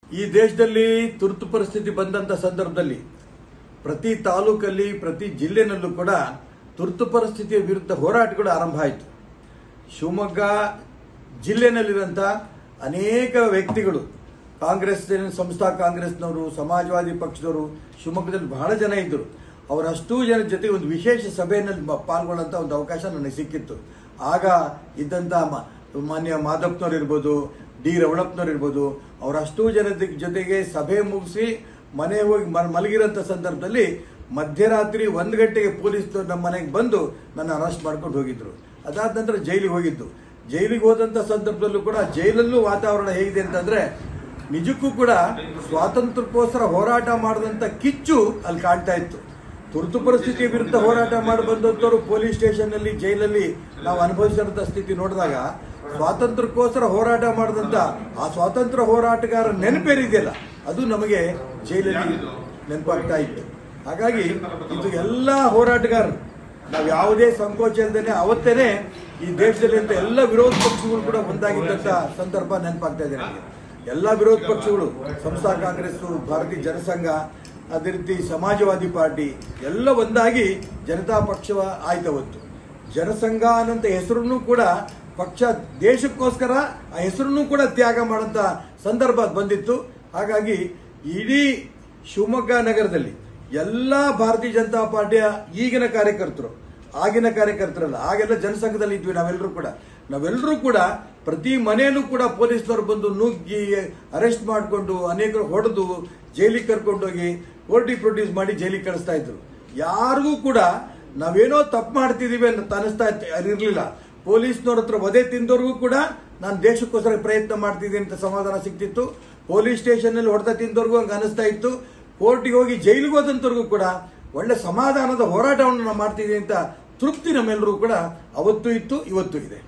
ಈ ದೇಶದಲ್ಲಿ ತುರ್ತು ಪರಿಸ್ಥಿತಿ ಬಂದಂತ ಸಂದರ್ಭದಲ್ಲಿ ಪ್ರತಿ ತಾಲೂಕಲ್ಲಿ ಪ್ರತಿ ಜಿಲ್ಲೆನಲ್ಲೂ ಕೂಡ ತುರ್ತು ಪರಿಸ್ಥಿತಿಯ ವಿರುದ್ಧ ಹೋರಾಟಗಳು ಆರಂಭ ಆಯಿತು ಶಿವಮೊಗ್ಗ ಜಿಲ್ಲೆನಲ್ಲಿರುವಂಥ ಅನೇಕ ವ್ಯಕ್ತಿಗಳು ಕಾಂಗ್ರೆಸ್ ಸಂಸ್ಥಾ ಕಾಂಗ್ರೆಸ್ನವರು ಸಮಾಜವಾದಿ ಪಕ್ಷದವರು ಶಿವಮೊಗ್ಗದಲ್ಲಿ ಬಹಳ ಜನ ಇದ್ದರು ಅವರಷ್ಟೂ ಜನ ಜೊತೆ ಒಂದು ವಿಶೇಷ ಸಭೆಯಲ್ಲಿ ಮ- ಪಾಲ್ಗೊಳ್ಳುವಂಥ ಒಂದು ಅವಕಾಶ ನನಗೆ ಸಿಕ್ಕಿತ್ತು ಆಗ ಇದ್ದಂಥ ಮ- ಮಾನ್ಯ ಮಾದಪ್ಪನವ್ರು ಇರ್ಬೋದು ಡಿ ರಮಣಪ್ಪನವ್ರು ಇರ್ಬೋದು ಅವರಷ್ಟೂ ಜನದ ಜೊತೆಗೆ ಸಭೆ ಮುಗಿಸಿ ಮನೆ ಹೋಗಿ ಮ- ಮಲಗಿರೋಂಥ ಸಂದರ್ಭದಲ್ಲಿ ಮಧ್ಯರಾತ್ರಿ ಒಂದು ಗಂಟೆಗೆ ಪೊಲೀಸ್ನವ್ರು ನಮ್ಮ ಮನೆಗೆ ಬಂದು ನನ್ನ ಅರೆಸ್ಟ್ ಮಾಡ್ಕೊಂಡು ಹೋಗಿದ್ರು ಅದಾದ ನಂತರ ಜೈಲಿಗೆ ಹೋಗಿದ್ದು ಜೈಲಿಗೆ ಹೋದಂಥ ಸಂದರ್ಭದಲ್ಲೂ ಕೂಡ ಜೈಲಲ್ಲೂ ವಾತಾವರಣ ಹೇಗಿದೆ ಅಂತಂದ್ರೆ ನಿಜಕ್ಕೂ ಕೂಡ ಸ್ವಾತಂತ್ರ್ಯಕ್ಕೋಸ್ಕರ ಹೋರಾಟ ಮಾಡಿದಂಥ ಕಿಚ್ಚು ಅಲ್ಲಿ ಕಾಣ್ತಾ ಇತ್ತು ತುರ್ತು ಪರಿಸ್ಥಿತಿಯ ವಿರುದ್ಧ ಹೋರಾಟ ಮಾಡಿ ಬಂದಂಥವ್ರು ಪೊಲೀಸ್ ಸ್ಟೇಷನ್ನಲ್ಲಿ ಜೈಲಲ್ಲಿ ನಾವು ಅನುಭವಿಸಿದಂಥ ಸ್ಥಿತಿ ನೋಡಿದಾಗ ಸ್ವಾತಂತ್ರ್ಯಕ್ಕೋಸ್ಕರ ಹೋರಾಟ ಮಾಡಿದಂಥ ಆ ಸ್ವಾತಂತ್ರ್ಯ ಹೋರಾಟಗಾರ ನೆನಪೇರಿದೆಯಲ್ಲ ಅದು ನಮಗೆ ಜೈಲಲ್ಲಿ ನೆನಪಾಗ್ತಾ ಇತ್ತು ಹಾಗಾಗಿ ಇದು ಎಲ್ಲ ಹೋರಾಟಗಾರರು ನಾವು ಯಾವುದೇ ಸಂಕೋಚ ಇಲ್ಲದೇನೆ ಅವತ್ತೇನೆ ಈ ದೇಶದಲ್ಲಿ ಅಂತ ಎಲ್ಲ ವಿರೋಧ ಪಕ್ಷಗಳು ಕೂಡ ಒಂದಾಗಿದ್ದಂಥ ಸಂದರ್ಭ ನೆನಪಾಗ್ತಾ ಇದೆ ನನಗೆ ಎಲ್ಲ ವಿರೋಧ ಪಕ್ಷಗಳು ಸಂಸ್ಥಾ ಕಾಂಗ್ರೆಸ್ ಭಾರತೀಯ ಜನಸಂಘ ಅದೇ ರೀತಿ ಸಮಾಜವಾದಿ ಪಾರ್ಟಿ ಎಲ್ಲ ಒಂದಾಗಿ ಜನತಾ ಪಕ್ಷ ಆಯ್ತವತ್ತು ಜನಸಂಘ ಅನ್ನೋಂಥ ಹೆಸರನ್ನು ಕೂಡ ಪಕ್ಷ ದೇಶಕ್ಕೋಸ್ಕರ ಆ ಹೆಸರನ್ನು ಕೂಡ ತ್ಯಾಗ ಮಾಡೋಂಥ ಸಂದರ್ಭ ಬಂದಿತ್ತು ಹಾಗಾಗಿ ಇಡೀ ಶಿವಮೊಗ್ಗ ನಗರದಲ್ಲಿ ಎಲ್ಲ ಭಾರತೀಯ ಜನತಾ ಪಾರ್ಟಿಯ ಈಗಿನ ಕಾರ್ಯಕರ್ತರು ಆಗಿನ ಕಾರ್ಯಕರ್ತರಲ್ಲ ಆಗೆಲ್ಲ ಜನಸಂಘದಲ್ಲಿ ಇದ್ವಿ ನಾವೆಲ್ಲರೂ ಕೂಡ ನಾವೆಲ್ಲರೂ ಕೂಡ ಪ್ರತಿ ಮನೆಯಲ್ಲೂ ಕೂಡ ಪೊಲೀಸ್ನವರು ಬಂದು ನುಗ್ಗಿ ಅರೆಸ್ಟ್ ಮಾಡಿಕೊಂಡು ಅನೇಕರು ಹೊಡೆದು ಜೈಲಿಗೆ ಕರ್ಕೊಂಡೋಗಿ ಕೋರ್ಟಿಗೆ ಪ್ರೊಡ್ಯೂಸ್ ಮಾಡಿ ಜೈಲಿಗೆ ಕಳಿಸ್ತಾ ಇದ್ರು ಯಾರಿಗೂ ಕೂಡ ನಾವೇನೋ ತಪ್ಪು ಮಾಡ್ತಿದೀವಿ ಅಂತ ಅನಿಸ್ತಾ ಇರಲಿಲ್ಲ ಪೊಲೀಸ್ನವ್ರ ಹತ್ರ ವಧೆ ತಿಂದವ್ರಿಗೂ ಕೂಡ ನಾನು ದೇಶಕ್ಕೋಸ್ಕರ ಪ್ರಯತ್ನ ಮಾಡ್ತಿದ್ದೀನಿ ಅಂತ ಸಮಾಧಾನ ಸಿಗ್ತಿತ್ತು ಪೊಲೀಸ್ ಸ್ಟೇಷನ್ನಲ್ಲಿ ಹೊಡೆತ ತಿಂದವ್ರಿಗೂ ಹಂಗೆ ಅನಿಸ್ತಾ ಇತ್ತು ಕೋರ್ಟಿಗೆ ಹೋಗಿ ಜೈಲಿಗೆ ಹೋದಂಥವ್ರಿಗೂ ಕೂಡ ಒಳ್ಳೆ ಸಮಾಧಾನದ ಹೋರಾಟವನ್ನು ನಾವು ಮಾಡ್ತಿದ್ದೀವಿ ಅಂತ ತೃಪ್ತಿ ನಮ್ಮೆಲ್ಲರೂ ಕೂಡ ಅವತ್ತು ಇತ್ತು ಇವತ್ತು ಇದೆ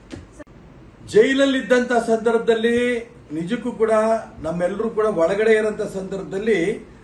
ಜೈಲಲ್ಲಿದ್ದಂಥ ಸಂದರ್ಭದಲ್ಲಿ ನಿಜಕ್ಕೂ ಕೂಡ ನಮ್ಮೆಲ್ಲರೂ ಕೂಡ ಒಳಗಡೆ ಇರೋಂಥ ಸಂದರ್ಭದಲ್ಲಿ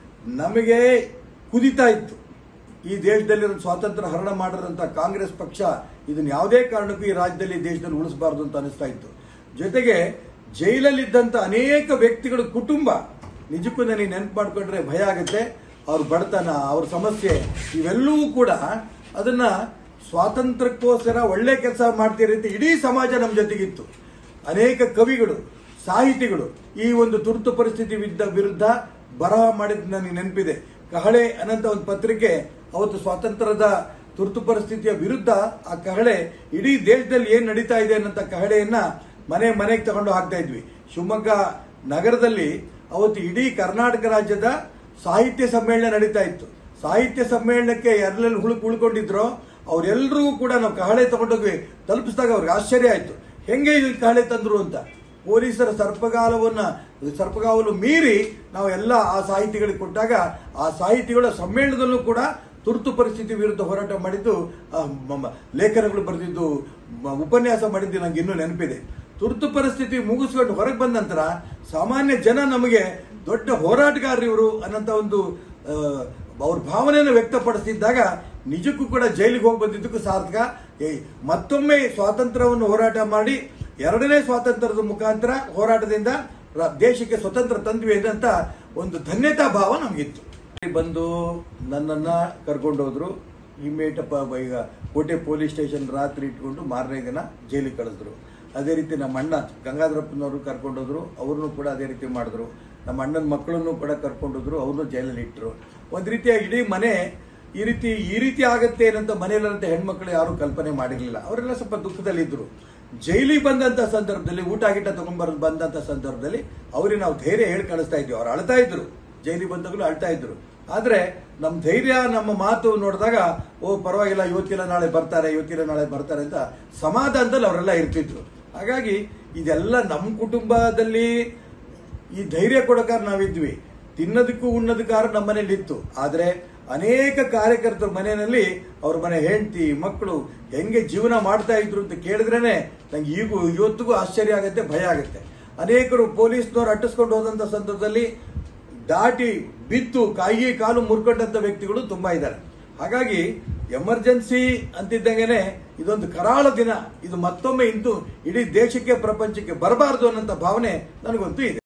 ನಮಗೆ ಕುದಿತಾ ಇತ್ತು ಈ ದೇಶದಲ್ಲಿ ಸ್ವಾತಂತ್ರ್ಯ ಹರಣ ಮಾಡಿರೋಂಥ ಕಾಂಗ್ರೆಸ್ ಪಕ್ಷ ಇದನ್ನ ಯಾವುದೇ ಕಾರಣಕ್ಕೂ ಈ ರಾಜ್ಯದಲ್ಲಿ ದೇಶದಲ್ಲಿ ಉಳಿಸಬಾರ್ದು ಅಂತ ಅನಿಸ್ತಾ ಇತ್ತು ಜೊತೆಗೆ ಜೈಲಲ್ಲಿದ್ದಂಥ ಅನೇಕ ವ್ಯಕ್ತಿಗಳ ಕುಟುಂಬ ನಿಜಕ್ಕೂ ನನಗೆ ನೆನಪು ಮಾಡ್ಕೊಂಡ್ರೆ ಭಯ ಆಗುತ್ತೆ ಅವ್ರ ಬಡತನ ಅವ್ರ ಸಮಸ್ಯೆ ಇವೆಲ್ಲವೂ ಕೂಡ ಅದನ್ನ ಸ್ವಾತಂತ್ರ್ಯಕ್ಕೋಸ್ಕರ ಒಳ್ಳೆ ಕೆಲಸ ಮಾಡ್ತೀರಿ ಅಂತ ಇಡೀ ಸಮಾಜ ನಮ್ಮ ಜೊತೆಗಿತ್ತು ಅನೇಕ ಕವಿಗಳು ಸಾಹಿತಿಗಳು ಈ ಒಂದು ತುರ್ತು ಪರಿಸ್ಥಿತಿ ವಿದ್ದ- ವಿರುದ್ಧ ಬರಹ ಮಾಡಿದ್ದು ನನಗೆ ನೆನಪಿದೆ ಕಹಳೆ ಅನ್ನಂತ ಒಂದು ಪತ್ರಿಕೆ ಅವತ್ತು ಸ್ವಾತಂತ್ರ್ಯದ ತುರ್ತು ಪರಿಸ್ಥಿತಿಯ ವಿರುದ್ಧ ಆ ಕಹಳೆ ಇಡೀ ದೇಶದಲ್ಲಿ ಏನ್ ನಡೀತಾ ಇದೆ ಅನ್ನಂತ ಕಹಳೆಯನ್ನ ಮನೆ ಮನೆಗೆ ತಗೊಂಡು ಹಾಕ್ತಾ ಇದ್ವಿ ಶಿವಮೊಗ್ಗ ನಗರದಲ್ಲಿ ಅವತ್ತು ಇಡೀ ಕರ್ನಾಟಕ ರಾಜ್ಯದ ಸಾಹಿತ್ಯ ಸಮ್ಮೇಳನ ನಡೀತಾ ಇತ್ತು ಸಾಹಿತ್ಯ ಸಮ್ಮೇಳನಕ್ಕೆ ಯಾರೆಲ್ಲ ಹುಳುಕ್ ಉಳ್ಕೊಂಡಿದ್ರೋ ಅವರೆಲ್ಲರಿಗೂ ಕೂಡ ನಾವು ಕಹಳೆ ತಗೊಂಡೋಗಿ ತಲುಪಿಸಿದಾಗ ಅವ್ರಿಗೆ ಆಶ್ಚರ್ಯ ಆಯ್ತು ಹೆಂಗೆ ಇಲ್ಲಿ ಕಹಳೆ ತಂದ್ರು ಅಂತ ಪೊಲೀಸರ ಸರ್ಪಗಾಲವನ್ನ ಸರ್ಪಗಾವಲು ಮೀರಿ ನಾವು ಎಲ್ಲ ಆ ಸಾಹಿತಿಗಳಿಗೆ ಕೊಟ್ಟಾಗ ಆ ಸಾಹಿತಿಗಳ ಸಮ್ಮೇಳನದಲ್ಲೂ ಕೂಡ ತುರ್ತು ಪರಿಸ್ಥಿತಿ ವಿರುದ್ಧ ಹೋರಾಟ ಮಾಡಿದ್ದು ಆ, ಮ- ಮ- ಲೇಖನಗಳು ಬರೆದಿದ್ದು ಮ- ಉಪನ್ಯಾಸ ಮಾಡಿದ್ದು ನಂಗೆ ಇನ್ನೂ ನೆನಪಿದೆ ತುರ್ತು ಪರಿಸ್ಥಿತಿ ಮುಗಿಸ್ಕೊಂಡು ಹೊರಗೆ ಬಂದ ನಂತರ ಸಾಮಾನ್ಯ ಜನ ನಮಗೆ ದೊಡ್ಡ ಹೋರಾಟಗಾರರು ಇವರು ಅನ್ನೋಂಥ ಒಂದು ಆ, ಅವ್ರ ಭಾವನೆಯನ್ನು ವ್ಯಕ್ತಪಡಿಸ್ತಿದ್ದಾಗ ನಿಜಕ್ಕೂ ಕೂಡ ಜೈಲಿಗೆ ಹೋಗಿ ಬಂದಿದ್ದಕ್ಕೂ ಸಾರ್ಥಕ ಏ, ಮತ್ತೊಮ್ಮೆ ಸ್ವಾತಂತ್ರ್ಯವನ್ನು ಹೋರಾಟ ಮಾಡಿ ಎರಡನೇ ಸ್ವಾತಂತ್ರ್ಯದ ಮುಖಾಂತರ ಹೋರಾಟದಿಂದ ರ- ದೇಶಕ್ಕೆ ಸ್ವತಂತ್ರ ತಂದ್ವಿ ಅಂತ ಒಂದು ಧನ್ಯತಾ ಭಾವ ನಮಗಿತ್ತು ಬಂದು ನನ್ನನ್ನ ಕರ್ಕೊಂಡು ಹೋದ್ರು ಇಮ್ಮಿಡಿಯೇಟ್ ಈಗ ಕೋಟೆ ಪೊಲೀಸ್ ಸ್ಟೇಷನ್ ರಾತ್ರಿ ಇಟ್ಕೊಂಡು ಮಾರನೇ ದಿನ ಜೈಲಿಗೆ ಕಳಿಸಿದ್ರು ಅದೇ ರೀತಿ ನಮ್ಮ ಅಣ್ಣ ಗಂಗಾಧರಪ್ಪನವರು ಕರ್ಕೊಂಡು ಹೋದ್ರು ಅವ್ರನ್ನೂ ಕೂಡ ಅದೇ ರೀತಿ ಮಾಡಿದ್ರು ನಮ್ಮ ಅಣ್ಣನ ಮಕ್ಕಳನ್ನು ಕೂಡ ಕರ್ಕೊಂಡು ಹೋದ್ರು ಅವ್ರನ್ನೂ ಜೈಲಲ್ಲಿ ಇಟ್ಟರು ಒಂದು ರೀತಿಯ ಇಡೀ ಮನೆ ಈ ರೀತಿ ಈ ರೀತಿ ಆಗತ್ತೆ ಏನಂತ ಮನೆಯಲ್ಲಿರಂತ ಹೆಣ್ಮಕ್ಳು ಯಾರು ಕಲ್ಪನೆ ಮಾಡಿರಲಿಲ್ಲ ಅವರೆಲ್ಲ ಸ್ವಲ್ಪ ದುಃಖದಲ್ಲಿದ್ದರು ಜೈಲಿಗೆ ಬಂದಂತ ಸಂದರ್ಭದಲ್ಲಿ ಊಟ ಗೀಟ ತಗೊಂಡ್ಬರ್ ಬಂದಂತ ಸಂದರ್ಭದಲ್ಲಿ ಅವ್ರಿಗೆ ನಾವು ಧೈರ್ಯ ಹೇಳಿ ಕಳಿಸ್ತಾ ಇದ್ವಿ ಅವ್ರು ಅಳ್ತಾ ಇದ್ರು ಜೈಲಿಗೆ ಬಂದಾಗಲೂ ಅಳ್ತಾ ಇದ್ರು ಆದ್ರೆ ನಮ್ಮ ಧೈರ್ಯ ನಮ್ಮ ಮಾತು ನೋಡಿದಾಗ ಓ ಪರವಾಗಿಲ್ಲ ಇವತ್ತಿಲ್ಲ ನಾಳೆ ಬರ್ತಾರೆ ಇವತ್ತಿಲ್ಲ ನಾಳೆ ಬರ್ತಾರೆ ಅಂತ ಸಮಾಧಾನದಲ್ಲಿ ಅವರೆಲ್ಲ ಇರ್ತಿದ್ರು ಹಾಗಾಗಿ ಇದೆಲ್ಲ ನಮ್ಮ ಕುಟುಂಬದಲ್ಲಿ ಈ ಧೈರ್ಯ ಕೊಡಕಾರ ನಾವಿದ್ವಿ ತಿನ್ನೋದಕ್ಕೂ ಉಣ್ಣೋದಕ್ಕಾರ ನಮ್ಮ ಮನೇಲಿ ಇತ್ತು ಆದ್ರೆ ಅನೇಕ ಕಾರ್ಯಕರ್ತರ ಮನೆಯಲ್ಲಿ ಅವ್ರ ಮನೆ ಹೆಂಡತಿ ಮಕ್ಕಳು ಹೆಂಗೆ ಜೀವನ ಮಾಡ್ತಾ ಇದ್ರು ಅಂತ ಕೇಳಿದ್ರೇನೆ ನಂಗೆ ಈಗೂ ಇವತ್ತಿಗೂ ಆಶ್ಚರ್ಯ ಆಗುತ್ತೆ ಭಯ ಆಗುತ್ತೆ ಅನೇಕರು ಪೊಲೀಸ್ನವ್ರು ಅಟ್ಟಿಸ್ಕೊಂಡು ಹೋದಂತ ಸಂದರ್ಭದಲ್ಲಿ ದಾಟಿ ಬಿದ್ದು ಕೈ ಕಾಲು ಮುರ್ಕೊಂಡಂತ ವ್ಯಕ್ತಿಗಳು ತುಂಬಾ ಇದ್ದಾರೆ ಹಾಗಾಗಿ ಎಮರ್ಜೆನ್ಸಿ ಅಂತಿದ್ದಂಗೆನೆ ಇದೊಂದು ಕರಾಳ ದಿನ ಇದು ಮತ್ತೊಮ್ಮೆ ಇಂದು ಇಡೀ ದೇಶಕ್ಕೆ ಪ್ರಪಂಚಕ್ಕೆ ಬರಬಾರದು ಅನ್ನೋಂಥ ಭಾವನೆ ನನಗಂತೂ ಇದೆ